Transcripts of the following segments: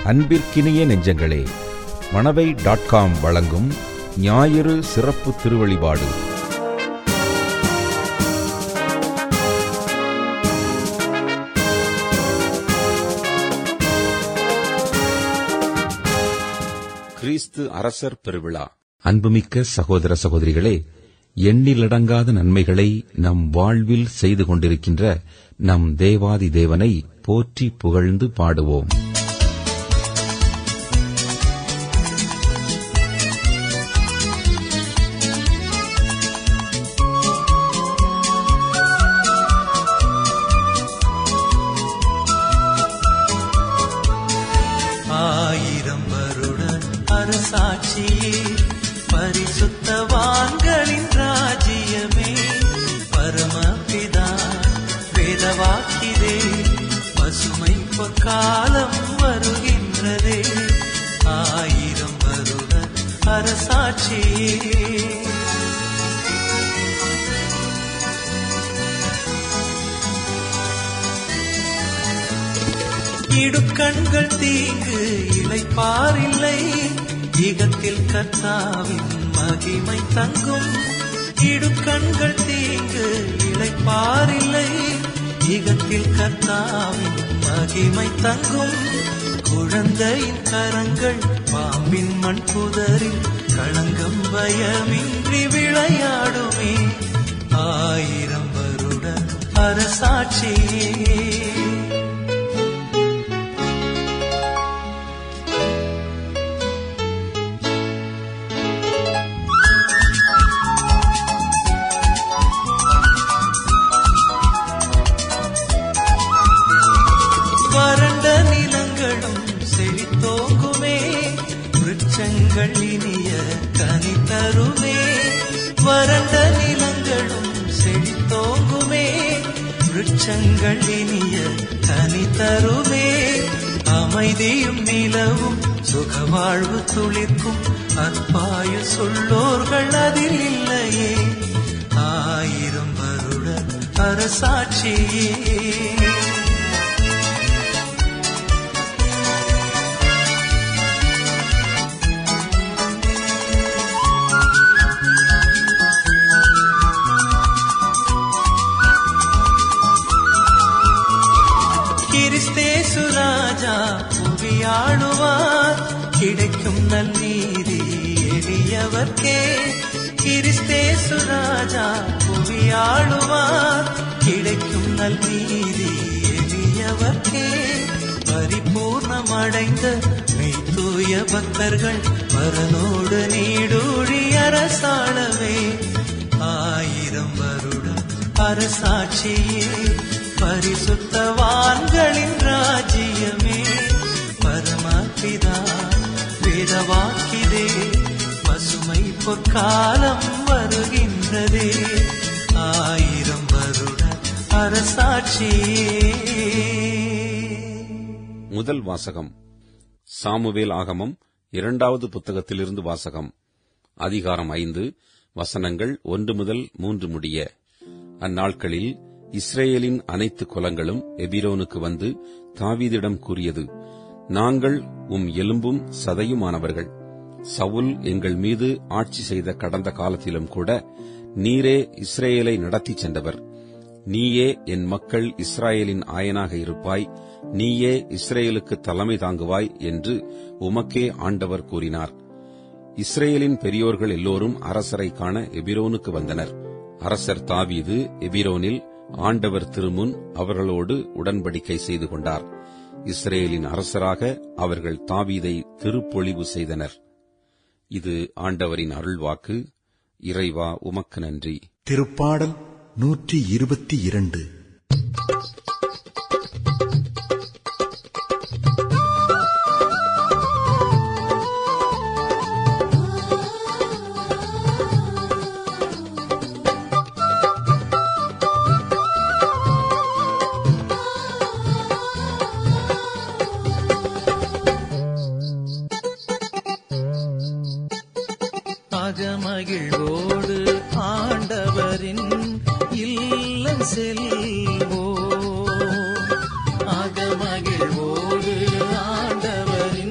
அன்பிற்கினிய நெஞ்சங்களே Manavai dot com வழங்கும் ஞாயிறு சிறப்பு திருவழிபாடு கிறிஸ்து அரசர் பெருவிழா அன்புமிக்க சகோதர சகோதரிகளே எண்ணிலடங்காத நன்மைகளை நம் வாழ்வில் செய்து கொண்டிருக்கின்ற நம் தேவாதி தேவனை போற்றி புகழ்ந்து பாடுவோம் ஆயிரம் வருட அரசாட்சியே பரிசுத்தவான்களின் ராஜ்யமே பரமபிதா வேதவாக்கிதே பசுமை பொற்காலம் வருகின்றதே ஆயிரம் வருட அரசாட்சியே இடுக்கண்கள் தீங்கு இளைப்பாரில்லை ஈகத்தில் கர்த்தாவின் மகிமை தங்கும் இடுக்கண்கள் தீங்கு இளைப்பாரில்லை ஈகத்தில் கர்த்தாவின் மகிமை தங்கும் குழந்தையின் கரங்கள் பாம்பின் மண் புதரில் களங்கம் பயமின்றி விளையாடுமே ஆயிரம் வருட அரசாட்சியே வறண்ட நிலங்களும் செழித்தோங்குமே விருட்சங்கள் இனிய கனி தருமே வறண்ட நிலங்களும் செழித்தோங்குமே விருட்சங்கள் இனிய கனி தருமே அமைதியும் நிலவும் சுகவாழ்வு துளிர்க்கும் அற்பாய சொல்லோர்கள் அதில் இல்லையே ஆயிரம் வருட அரசாட்சியே கிறிஸ்தேசு ராஜா புவியாடுவார் கிடைக்கும் நல்நீதி எளியவர்க்கே கிறிஸ்தேசு ராஜா புவியாடுவார் கிடைக்கும் நல்நீதி எளியவர்க்கே பரிபூர்ணமடைந்த மெய்தூய பக்தர்கள் பரனோடு நீடூழி அரசாளவே ஆயிரம் வருடம் அரசாட்சியே பரிசுத்தவான்களின் ராஜ்யமே பரமபிதா வேதவாக்கிதே பசுமை பொற்காலம் வருகின்றதே ஆயிரம் வருட அரசாட்சியே முதல் வாசகம் சாமுவேல் ஆகமம் இரண்டாவது புத்தகத்திலிருந்து வாசகம் அதிகாரம் ஐந்து வசனங்கள் ஒன்று முதல் மூன்று முடிய அந்நாட்களில் இஸ்ரேலின் அனைத்து குலங்களும் எபிரோனுக்கு வந்து தாவீதிடம் கூறியது நாங்கள் உம் எலும்பும் சதையுமானவர்கள் சவுல் எங்கள் மீது ஆட்சி செய்த கடந்த காலத்திலும் கூட நீரே இஸ்ரேலை நடத்திச் சென்றவர் நீயே என் மக்கள் இஸ்ராயேலின் ஆயனாக இருப்பாய் நீயே இஸ்ரேலுக்கு தலைமை தாங்குவாய் என்று உமக்கே ஆண்டவர் கூறினார் இஸ்ரேலின் பெரியோர்கள் எல்லோரும் அரசரை காண எபிரோனுக்கு வந்தனர் அரசர் தாவீது எபிரோனில் ஆண்டவர் திருமுன் அவர்களோடு உடன்படிக்கை செய்து கொண்டார் இஸ்ரேலின் அரசராக அவர்கள் தாவீதை திருப்பொழிவு செய்தனர் இது ஆண்டவரின் அருள்வாக்கு இறைவா உமக்கு நன்றி திருப்பாடல் நூற்றி இருபத்தி இரண்டு அகமகிழ்வோடு ஆண்டவரின் இல்லம் செல்வோ அகமகிழ்வோடு ஆண்டவரின்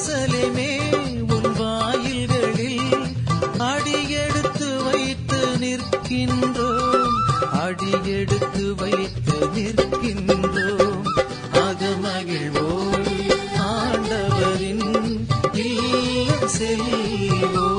எருசலேமே உன் வாயில்களில் அடியெடுத்து வைத்து நிற்கின்றோம் அடியெடுத்து வைத்து நிற்கின்றோம் அகமகிழ்வோடு ஆண்டவரின் இல்லம் செல்வோம்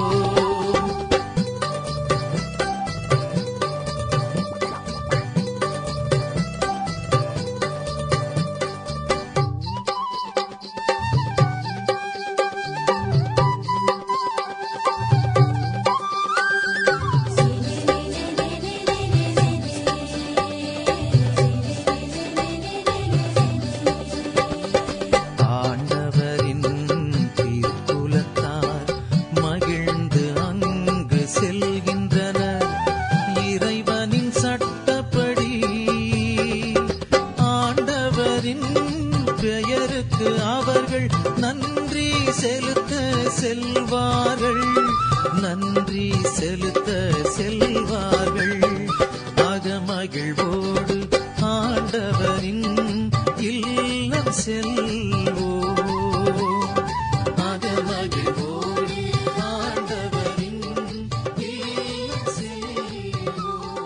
ஆண்டவரின் தீர்க்குலத்தார் மகிழ்ந்து அங்கு செல்கின்றனர் இறைவனின் சட்டப்படி ஆண்டவரின் பெயருக்கு அவர்கள் நன்றி செலுத்த செல்வார்கள் நன்றி செலுத்த செல்வார்கள் அகமகிழ்வோடு ஆண்டவரின் இல்லம் செல்வோம் அகமகிழ்வோடு ஆண்டவரின் இல்லம் செல்வோம்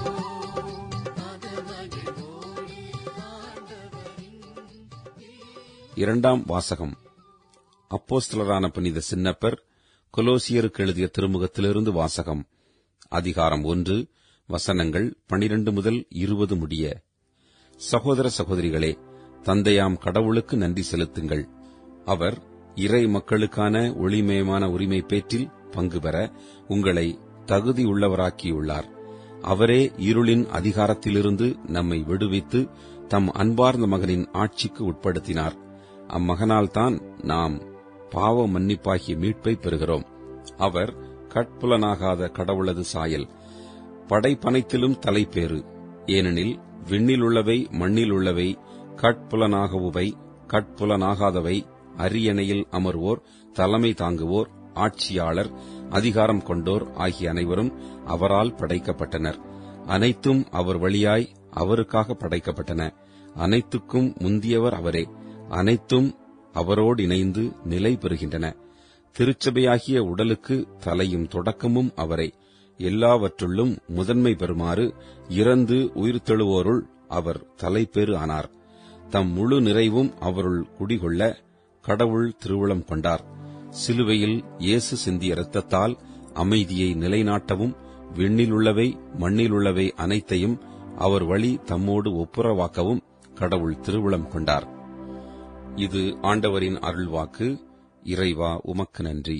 அகமகிழ்வோடு ஆண்டவரின் இரண்டாம் வாசகம் அப்போஸ்தலரான புனித சின்னப்பர் கொலோசியருக்கு எழுதிய திருமுகத்திலிருந்து வாசகம் அதிகாரம் ஒன்று வசனங்கள் பனிரண்டு முதல் இருபது முடிய சகோதர சகோதரிகளே தந்தையாம் கடவுளுக்கு நன்றி செலுத்துங்கள் அவர் இறை மக்களுக்கான ஒளிமயமான உரிமை பேற்றில் பங்கு பெற உங்களை தகுதியுள்ளவராக்கியுள்ளார் அவரே இருளின் அதிகாரத்திலிருந்து நம்மை விடுவித்து தம் அன்பார்ந்த மகனின் ஆட்சிக்கு உட்படுத்தினார் அம்மகனால்தான் நாம் பாவ மன்னிப்பாகிய மீட்பை பெறுகிறோம் அவர் கட்புலனாகாத கடவுளது சாயல் படைப்பனைத்திலும் தலைப்பேறு ஏனெனில் விண்ணிலுள்ளவை மண்ணிலுள்ளவை கட்புலனாகவுவை கட்புலனாகாதவை அரியணையில் அமர்வோர் தலைமை தாங்குவோர் ஆட்சியாளர் அதிகாரம் கொண்டோர் ஆகிய அனைவரும் அவரால் படைக்கப்பட்டனர் அனைத்தும் அவர் வழியாய் அவருக்காக படைக்கப்பட்டன அனைத்துக்கும் முந்தியவர் அவரே அனைத்தும் அவரோடு இணைந்து நிலை பெறுகின்றன திருச்சபையாகிய உடலுக்கு தலையும் தொடக்கமும் அவரே எல்லாவற்றுள்ளும் முதன்மை பெறுமாறு இறந்து உயிர்த்தெழுவோருள் அவர் தலைப்பேறு ஆனார் தம் முழு நிறைவும் அவருள் குடிகொள்ள கடவுள் திருவுளம் கொண்டார் சிலுவையில் இயேசு சிந்திய இரத்தத்தால் அமைதியை நிலைநாட்டவும் விண்ணிலுள்ளவை மண்ணிலுள்ளவை அனைத்தையும் அவர் வழி தம்மோடு ஒப்புரவாக்கவும் கடவுள் திருவுளம் கொண்டார் இது ஆண்டவரின் அருள்வாக்கு இறைவா உமக்கு நன்றி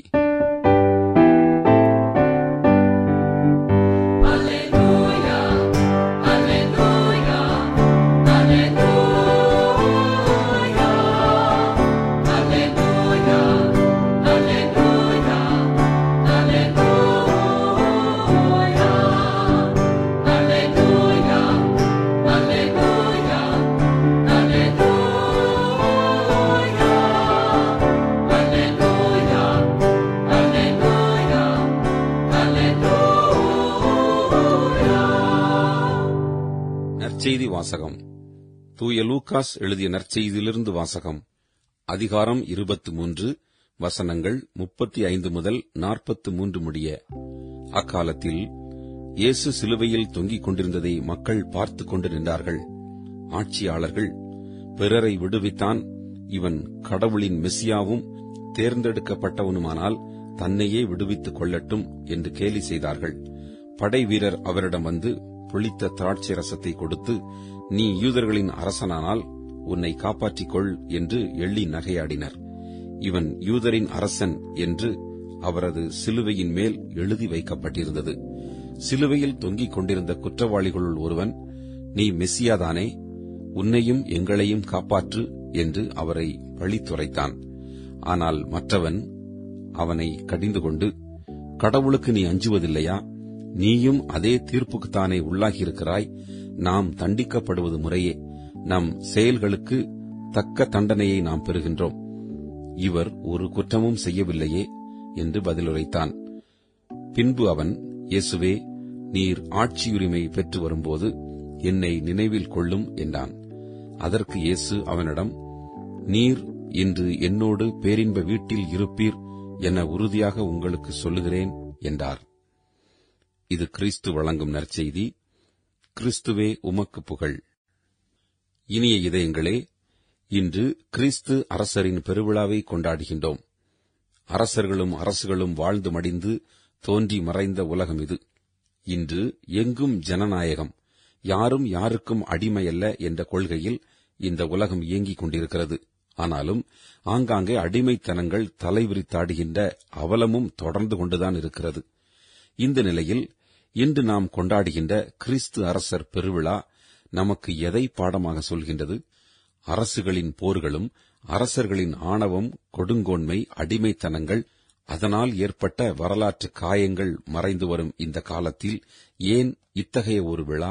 நற்செய்தி வாசகம் தூய லூகாஸ் எழுதிய நற்செய்தியிலிருந்து வாசகம் அதிகாரம் இருபத்து மூன்று வசனங்கள் முப்பத்தி ஐந்து முதல் நாற்பத்து மூன்று முடிய அக்காலத்தில் இயேசு சிலுவையில் தொங்கிக் கொண்டிருந்ததை மக்கள் பார்த்துக் கொண்டு நின்றார்கள் ஆட்சியாளர்கள் பிறரை விடுவித்தான் இவன் கடவுளின் மெசியாவும் தேர்ந்தெடுக்கப்பட்டவனுமானால் தன்னையே விடுவித்துக் கொள்ளட்டும் என்று கேலி செய்தார்கள் படை வீரர் அவரிடம் வந்து புளித்த திராட்சை ரசத்தை கொடுத்து நீ யூதர்களின் அரசனானால் உன்னை காப்பாற்றிக் கொள் என்று எள்ளி நகையாடினர் இவன் யூதரின் அரசன் என்று அவரது சிலுவையின் மேல் எழுதி வைக்கப்பட்டிருந்தது சிலுவையில் தொங்கிக் கொண்டிருந்த குற்றவாளிகளுள் ஒருவன் நீ மெஸ்ஸியாதானே உன்னையும் எங்களையும் காப்பாற்று என்று அவரை பழித்துரைத்தான் ஆனால் மற்றவன் அவனை கடிந்து கொண்டு கடவுளுக்கு நீ அஞ்சுவதில்லையா நீயும் அதே தீர்ப்புக்குத்தானே உள்ளாகியிருக்கிறாய் நாம் தண்டிக்கப்படுவது முறையே நம் செயல்களுக்கு தக்க தண்டனையை நாம் பெறுகின்றோம் இவர் ஒரு குற்றமும் செய்யவில்லையே என்று பதிலுரைத்தான் பின்பு அவன் இயேசுவே நீர் ஆட்சியுரிமை பெற்று வரும்போது என்னை நினைவில் கொள்ளும் என்றான் அதற்கு இயேசு அவனிடம் நீர் இன்று என்னோடு பேரின்ப வீட்டில் இருப்பீர் என உறுதியாக உங்களுக்கு சொல்லுகிறேன் என்றார் இது கிறிஸ்து வழங்கும் நற்செய்தி கிறிஸ்துவே உமக்கு புகழ் இனிய இதயங்களே இன்று கிறிஸ்து அரசரின் பெருவிழாவை கொண்டாடுகின்றோம் அரசர்களும் அரசுகளும் வாழ்ந்து மடிந்து தோன்றி மறைந்த உலகம் இது இன்று எங்கும் ஜனநாயகம் யாரும் யாருக்கும் அடிமையல்ல என்ற கொள்கையில் இந்த உலகம் இயங்கிக் கொண்டிருக்கிறது ஆனாலும் ஆங்காங்கே அடிமைத்தனங்கள் தலைவிரித்தாடுகின்ற அவலமும் தொடர்ந்து கொண்டுதான் இருக்கிறது இந்த நிலையில் இன்று நாம் கொண்டாடுகின்ற கிறிஸ்து அரசர் பெருவிழா நமக்கு எதை பாடமாக சொல்கின்றது அரசுகளின் போர்களும் அரசர்களின் ஆணவம் கொடுங்கோன்மை அடிமைத்தனங்கள் அதனால் ஏற்பட்ட வரலாற்று காயங்கள் மறைந்து வரும் இந்த காலத்தில் ஏன் இத்தகைய ஒரு விழா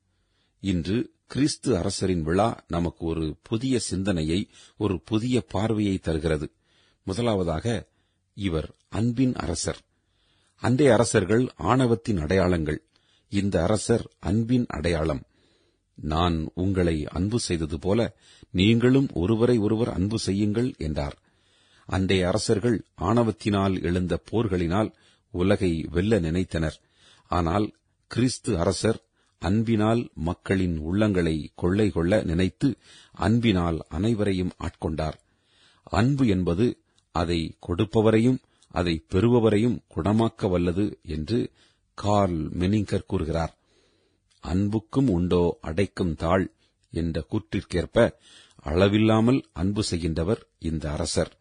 இன்று கிறிஸ்து அரசரின் விழா நமக்கு ஒரு புதிய சிந்தனையை ஒரு புதிய பார்வையை தருகிறது முதலாவதாக இவர் அன்பின் அரசர் அன்றைய அரசர்கள் ஆணவத்தின் அடையாளங்கள் இந்த அரசர் அன்பின் அடையாளம் நான் உங்களை அன்பு செய்தது போல நீங்களும் ஒருவரை ஒருவர் அன்பு செய்யுங்கள் என்றார் அன்றைய அரசர்கள் ஆணவத்தினால் எழுந்த போர்களினால் உலகை வெல்ல நினைத்தனர் ஆனால் கிறிஸ்து அரசர் அன்பினால் மக்களின் உள்ளங்களை கொள்ளை கொள்ள நினைத்து அன்பினால் அனைவரையும் ஆட்கொண்டார் அன்பு என்பது அதை கொடுப்பவரையும் அதை பெறுபவரையும் குணமாக்க வல்லது என்று கார்ல் மெனிங்கர் கூறுகிறார் அன்புக்கும் உண்டோ அடைக்கும் தாழ் என்ற கூற்றிற்கேற்ப அளவில்லாமல் அன்பு செய்கின்றவர் இந்த அரசர்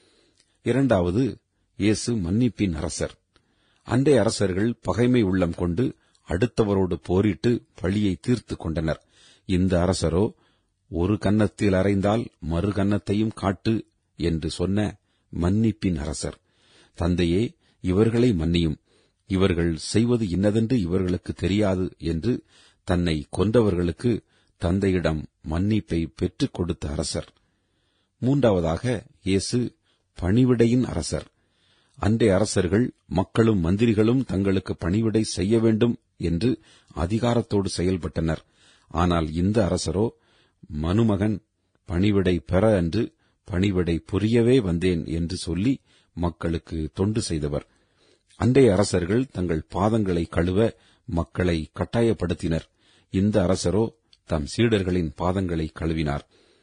இரண்டாவது இயேசு மன்னிப்பின் அரசர் அன்றைய அரசர்கள் பகைமை உள்ளம் கொண்டு அடுத்தவரோடு போரிட்டு பழியை தீர்த்து கொண்டனர் இந்த அரசரோ ஒரு கன்னத்தில் அறைந்தால் மறு கன்னத்தையும் காட்டு என்று சொன்ன மன்னிப்பின் அரசர் தந்தையே இவர்களை மன்னியும் இவர்கள் செய்வது இன்னதென்று இவர்களுக்கு தெரியாது என்று தன்னை கொன்றவர்களுக்கு தந்தையிடம் மன்னிப்பை பெற்றுக் கொடுத்த அரசர் மூன்றாவதாக இயேசு பணிவிடையின் அரசர் அன்றைய அரசர்கள் மக்களும் மந்திரிகளும் தங்களுக்கு பணிவிடை செய்ய வேண்டும் என்று அதிகாரத்தோடு செயல்பட்டனர் ஆனால் இந்த அரசரோ மனுமகன் பணிவிடை பெற அன்று பணிவிடை புரியவே வந்தேன் என்று சொல்லி மக்களுக்கு தொண்டு செய்தவர் அன்றைய அரசர்கள் தங்கள் பாதங்களை கழுவ மக்களை கட்டாயப்படுத்தினர் இந்த அரசரோ தம் சீடர்களின் பாதங்களை கழுவினார்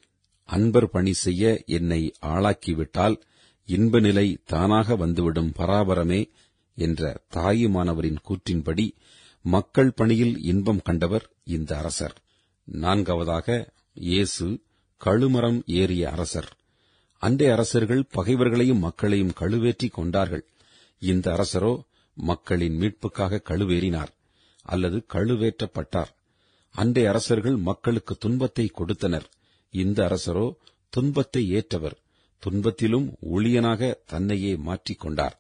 அன்பர் பணி செய்ய என்னை ஆளாக்கிவிட்டால் இன்ப நிலை தானாக வந்துவிடும் பராபரமே என்ற தாயுமானவரின் கூற்றின்படி மக்கள் பணியில் இன்பம் கண்டவர் இந்த அரசர் நான்காவதாக இயேசு கழுமரம் ஏறிய அரசர் அன்றைய அரசர்கள் பகைவர்களையும் மக்களையும் கழுவேற்றி கொண்டார்கள் இந்த அரசரோ மக்களின் மீட்புக்காக கழுவேறினார் அல்லது கழுவேற்றப்பட்டார் அன்றைய அரசர்கள் மக்களுக்கு துன்பத்தை கொடுத்தனர் இந்த அரசரோ துன்பத்தை ஏற்றவர் துன்பத்திலும் ஊழியனாக தன்னையே மாற்றிக் கொண்டார்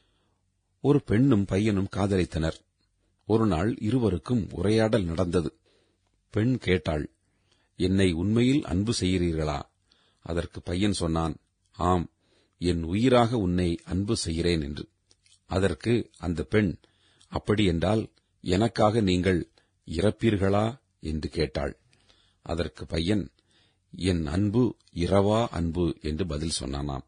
ஒரு பெண்ணும் பையனும் காதலித்தனர் ஒரு நாள் இருவருக்கும் உரையாடல் நடந்தது பெண் கேட்டாள் என்னை உண்மையில் அன்பு செய்கிறீர்களா அதற்கு பையன் சொன்னான் ஆம் என் உயிராக உன்னை அன்பு செய்கிறேன் என்று அதற்கு அந்த பெண் அப்படியென்றால் எனக்காக நீங்கள் இறப்பீர்களா என்று கேட்டாள் அதற்கு பையன் என் அன்பு இரவா அன்பு என்று பதில் சொன்னானாம்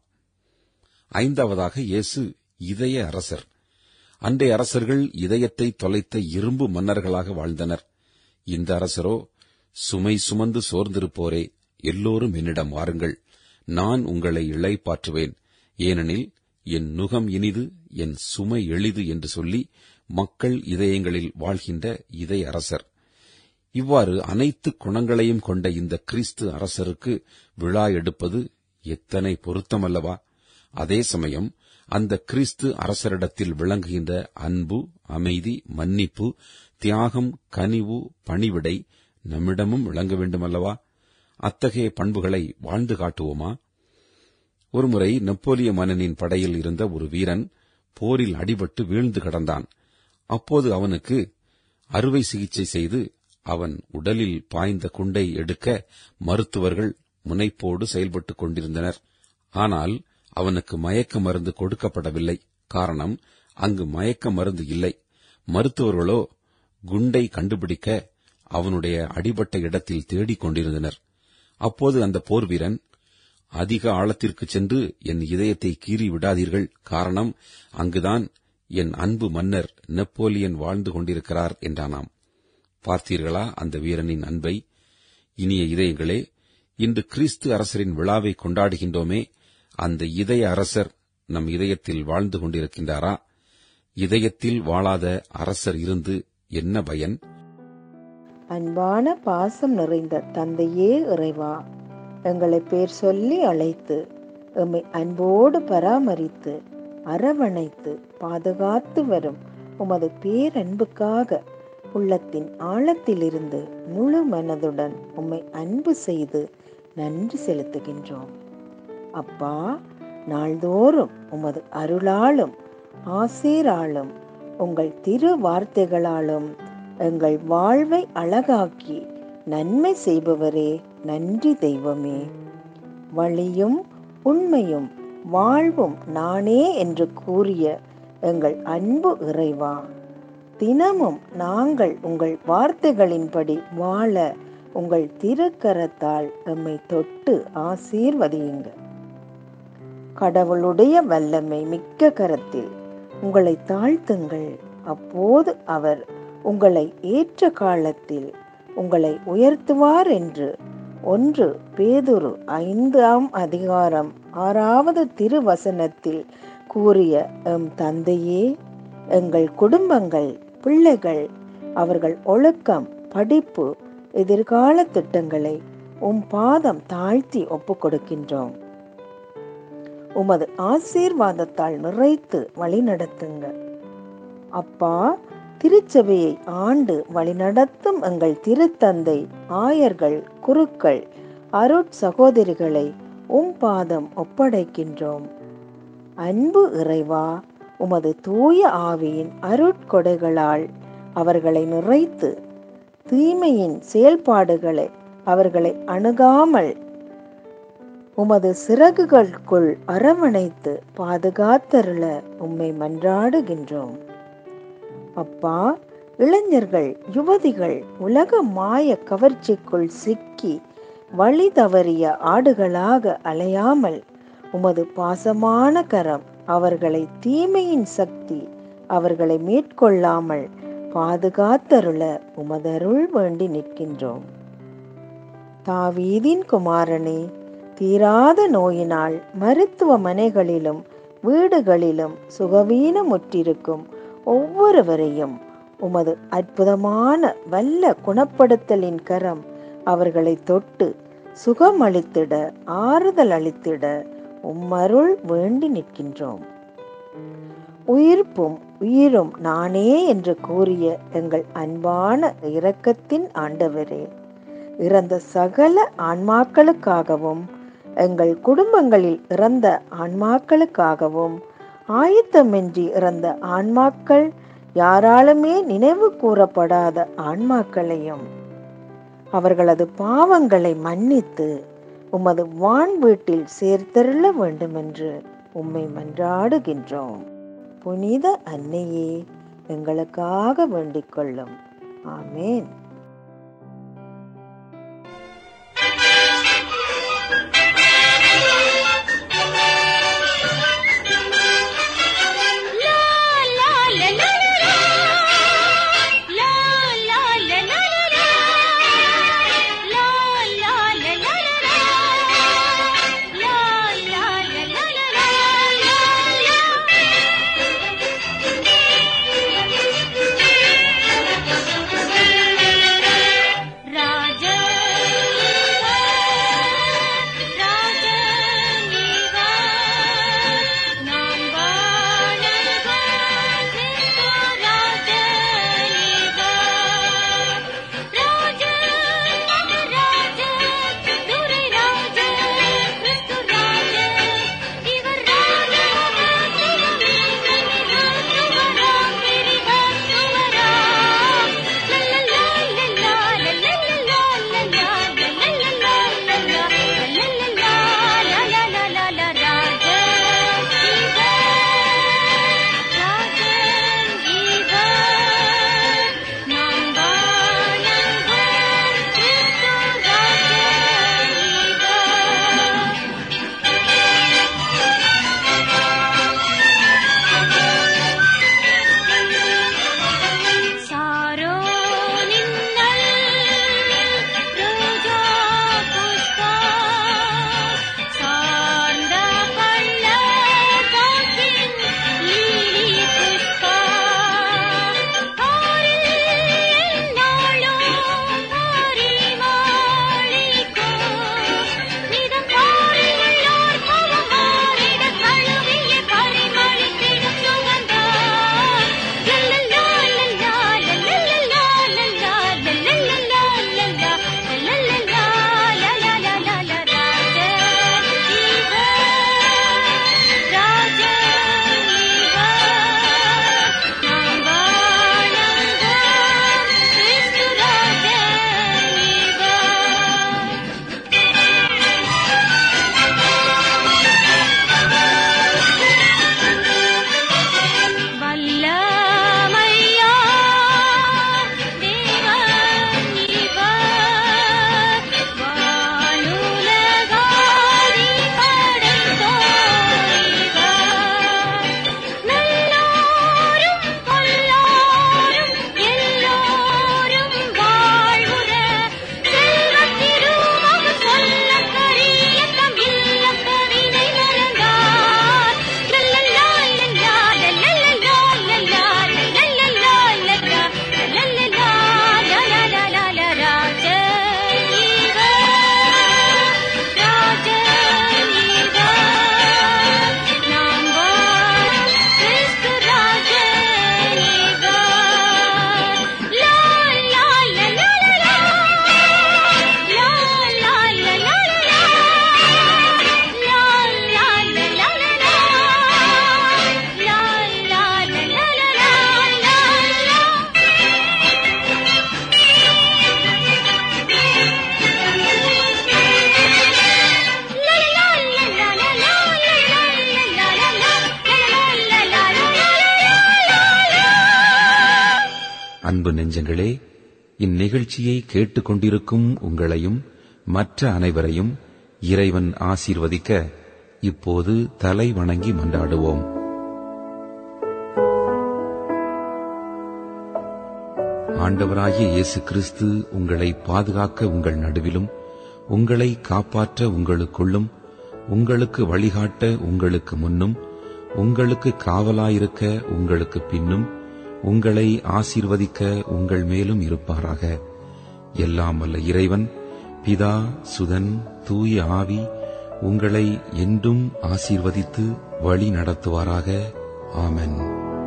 ஐந்தாவதாக இயேசு இதய அரசர் அன்றைய அரசர்கள் இதயத்தை தொலைத்த இரும்பு மன்னர்களாக வாழ்ந்தனர் இந்த அரசரோ சுமை சுமந்து சோர்ந்திருப்போரே எல்லோரும் என்னிடம் வாருங்கள் நான் உங்களை இளைப்பாற்றுவேன் ஏனெனில் என் நுகம் இனிது என் சுமை எளிது என்று சொல்லி மக்கள் இதயங்களில் வாழ்கின்ற இதய அரசர் இவ்வாறு அனைத்து குணங்களையும் கொண்ட இந்த கிறிஸ்து அரசருக்கு விழா எடுப்பது எத்தனை பொருத்தமல்லவா அதே சமயம் அந்த கிறிஸ்து அரசரிடத்தில் விளங்குகின்ற அன்பு அமைதி மன்னிப்பு தியாகம் கனிவு பணிவிடை நம்மிடமும் விளங்க வேண்டுமல்லவா அத்தகைய பண்புகளை வாழ்ந்து காட்டுவோமா ஒருமுறை நெப்போலிய மன்னனின் படையில் இருந்த ஒரு வீரன் போரில் அடிபட்டு வீழ்ந்து கிடந்தான் அப்போது அவனுக்கு அறுவை சிகிச்சை செய்து அவன் உடலில் பாய்ந்த குண்டை எடுக்க மருத்துவர்கள் முனைப்போடு செயல்பட்டுக் கொண்டிருந்தனர் ஆனால் அவனுக்கு மயக்க மருந்து கொடுக்கப்படவில்லை காரணம் அங்கு மயக்க மருந்து இல்லை மருத்துவர்களோ குண்டை கண்டுபிடிக்க அவனுடைய அடிபட்ட இடத்தில் தேடிக் கொண்டிருந்தனர் அப்போது அந்த போர் வீரன் அதிக ஆழத்திற்கு சென்று என் இதயத்தை கீறி விடாதீர்கள் காரணம் அங்குதான் என் அன்பு மன்னர் நெப்போலியன் வாழ்ந்து கொண்டிருக்கிறார் என்றானாம் பார்த்தீர்களா அந்த வீரனின் அன்பை இனிய இதயங்களே இன்று கிறிஸ்து அரசரின் விழாவை கொண்டாடுகின்றோமே அந்த இதய அரசர் நம் இதயத்தில் வாழ்ந்து கொண்டிருக்கின்றாரா இதயத்தில் வாழாத அரசர் இருந்து என்ன பயன் அன்பான பாசம் நிறைந்த தந்தையே இறைவா எங்களை பேர் சொல்லி அழைத்து எம்மை அன்போடு பராமரித்து அரவணைத்து பாதுகாத்து வரும் உமது பேரன்புக்காக உள்ளத்தின் ஆழத்திலிருந்து முழு மனதுடன் உம்மை அன்பு செய்து நன்றி செலுத்துகின்றோம் அப்பா நாள்தோறும் உமது அருளாலும் ஆசீராலும் உங்கள் திரு வார்த்தைகளாலும் எங்கள் வாழ்வை அழகாக்கி நன்மை செய்பவரே நன்றி தெய்வமே வழியும் உண்மையும் வாழ்வும் நானே என்று கூறிய எங்கள் அன்பு இறைவா தினமும் நாங்கள் உங்கள் வார்த்தைகளின்படி வாழ உங்கள் திருக்கரத்தால் எம்மை தொட்டு ஆசீர்வதியுங்க கடவுளுடைய வல்லமை மிக்க கரத்தில் உங்களை தாழ்த்துங்கள் அப்போது அவர் உங்களை ஏற்ற காலத்தில் உங்களை உயர்த்துவார் என்று ஒன்று பேதுரு ஐந்தாம் அதிகாரம் ஆறாவது திருவசனத்தில் கூறிய எம் தந்தையே எங்கள் குடும்பங்கள் பிள்ளைகள் அவர்கள் ஒழுக்கம் படிப்பு எதிர்கால திட்டங்களை உம் பாதம் தாழ்த்தி ஒப்புக் கொடுக்கின்றோம் உமது ஆசீர்வாதத்தால் நிறைத்து வழிநடத்துங்க அப்பா திருச்சபையை ஆண்டு வழிநடத்தும் எங்கள் திருத்தந்தை ஆயர்கள் குருக்கள் அருட் சகோதரிகளை உம் பாதம் ஒப்படைக்கின்றோம் அன்பு இறைவா உமது தூய ஆவியின் அருட்கொடைகளால் அவர்களை நிறைத்து தீமையின் செயல்பாடுகளை அவர்களை அணுகாமல் உமது சிறகுகளுக்குள் அரவணைத்து பாதுகாத்தருள உம்மை மன்றாடுகின்றோம் அப்பா இளைஞர்கள் யுவதிகள் உலக மாய கவர்ச்சிக்குள் சிக்கி வழி தவறிய ஆடுகளாக அலையாமல் உமது பாசமான கரம் அவர்களை தீமையின் சக்தி அவர்களை மேற்கொள்ளாமல் பாதுகாத்தருள உமதருள் வேண்டி நிற்கின்றோம் தாவீதின் குமாரனே தீராத நோயினால் மருத்துவமனைகளிலும் வீடுகளிலும் சுகவீனமுற்றிருக்கும் ஒவ்வொருவரையும் உமது அற்புதமான வல்ல குணப்படுத்தலின் கரம் அவர்களை தொட்டு சுகமளித்திட ஆறுதல் அளித்திட உம்மருள் வேண்டி நிற்கின்றோம் உயிர்ப்பும் உயிரும் நானே என்று கூறிய எங்கள் அன்பான இரக்கத்தின் ஆண்டவரே இறந்த சகல ஆன்மாக்களுக்காகவும் எங்கள் குடும்பங்களில் இறந்த ஆன்மாக்களுக்காகவும் ஆயத்தமின்றி இறந்த ஆன்மாக்கள் யாராலுமே நினைவு கூறப்படாத ஆன்மாக்களையும் அவர்களது பாவங்களை மன்னித்து உமது வான் வீட்டில் சேர்த்தருள வேண்டுமென்று உம்மை மன்றாடுகின்றோம் புனித அன்னையே எங்களுக்காக வேண்டிக் கொள்ளும் ஆமேன் La அன்பு நெஞ்சங்களே இந்நிகழ்ச்சியை கேட்டுக்கொண்டிருக்கும் உங்களையும் மற்ற அனைவரையும் இறைவன் ஆசீர்வதிக்க இப்போது தலை வணங்கி மன்றாடுவோம் ஆண்டவராகிய இயேசு கிறிஸ்து உங்களை பாதுகாக்க உங்கள் நடுவிலும் உங்களை காப்பாற்ற உங்களுக்குள்ளும் உங்களுக்கு வழிகாட்ட உங்களுக்கு முன்னும் உங்களுக்கு காவலாயிருக்க உங்களுக்கு பின்னும் உங்களை ஆசீர்வதிக்க உங்கள் மேலும் இருப்பாராக எல்லாம் வல்ல இறைவன் பிதா சுதன் தூய ஆவி உங்களை என்றும் ஆசீர்வதித்து வழி நடத்துவாராக ஆமென்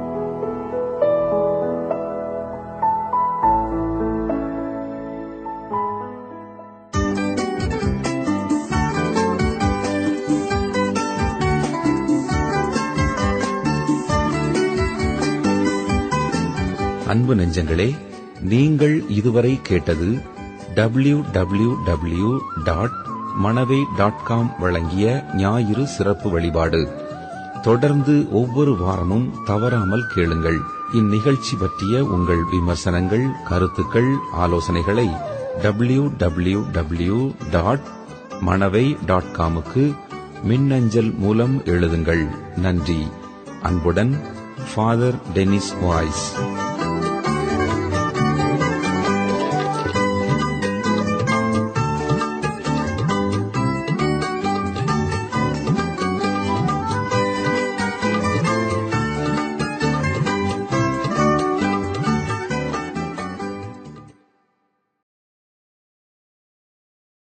அன்பு நெஞ்சங்களே நீங்கள் இதுவரை கேட்டது W W W dot Manavai dot com வழங்கிய ஞாயிறு சிறப்பு வழிபாடு தொடர்ந்து ஒவ்வொரு வாரமும் தவறாமல் கேளுங்கள் இந்நிகழ்ச்சி பற்றிய உங்கள் விமர்சனங்கள் கருத்துக்கள் ஆலோசனைகளை W W W dot Manavai dot காமுக்கு மின்னஞ்சல் மூலம் எழுதுங்கள் நன்றி அன்புடன் ஃபாதர் டெனிஸ் வாய்ஸ்